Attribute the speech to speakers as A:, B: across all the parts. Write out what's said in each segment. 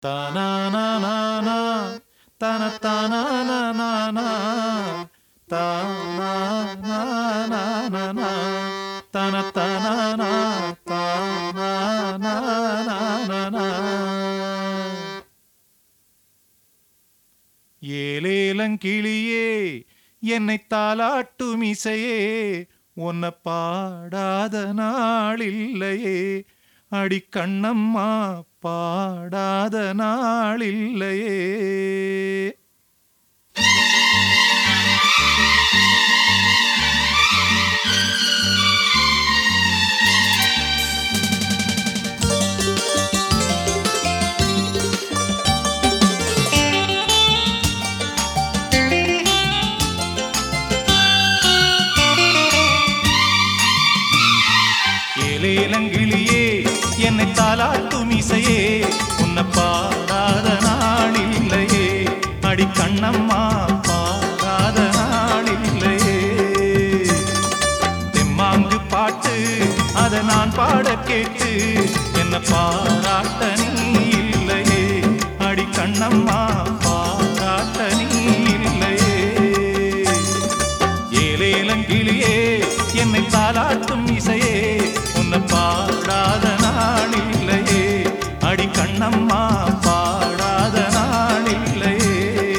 A: தானானானானா, தனத்தானானானானா, தானானானானா, தனத்தானானா, தானானானானா. ஏலேலங்கிளியே என்னை தாலாட்டும் இசையே உன்னை பாடாத நாளில்லையே அடி கண்ணம்மா பாடாத நாளில்லையே ஏலேலங்கிளியே என்னை தாலாட்டும் இசையே உன்னை பாடாத நாளில்லையே அடி கண்ணம்மா பாடாத நாளில்லையே தெம்மாங்கு பாட்டு அதை நான் பாட கேட்டு என்ன பாராட்ட நீ இல்லையே அடி கண்ணம்மா பாராட்ட நீ இல்லையே ஏலேலங்கிளியே என்னை தாலாட்டும் இசையே உன்னை பாடாத நாளில்லையே அடி கண்ணம்மா பாடாத நாளில்லையே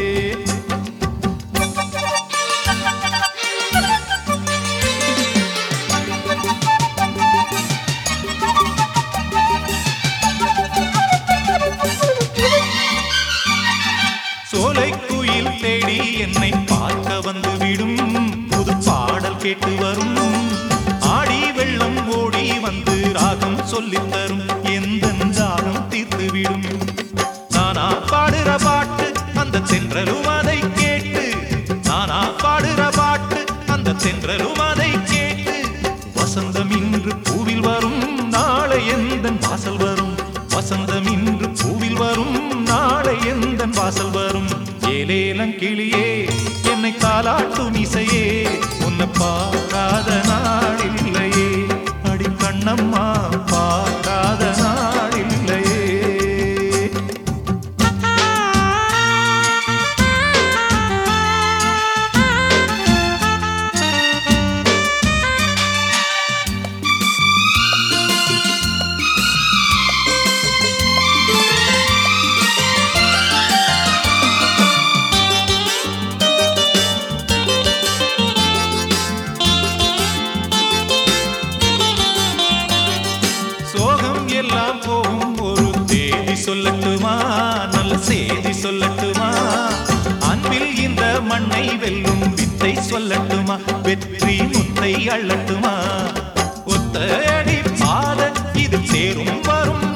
A: சோலை குயில் தேடி என்னை பார்க்க வந்து விடும் புது பாடல் கேட்டு வரும் ஆடி வெள்ளம் ஓடி வந்து ராகம் சொல்லித் தரும் எந்த தாகம் தீர்த்து விடும் நானா பாடுற பாட்டு அந்த தென்றலும் அதை கேட்டு நானா பாடுற பாட்டு அந்த தென்றலும் அதை கேட்டு வசந்தம் இன்று பூவில் வரும் நாளை எந்த வாசல் வரும் வசந்தம் இன்று பூவில் வரும் நாளை எந்த வாசல் வரும் ஏலேலம் கிளியே என்னை தாலாட்டும் இசையே உன்னை பாடாத நாளில்லையே அடி கண்ணம்மா பாடாத நாளில்லையே சோகம் எல்லாம் போகும் ஒரு தேதி சொல்லட்டுமா நல்ல செய்தி சொல்லட்டுமா அன்பில் இந்த மண்ணை வெல்லும் வித்தை சொல்லட்டுமா வெற்றி முத்தை அள்ளட்டுமா ஒத்த அடி பாத இது சேரும் வரும்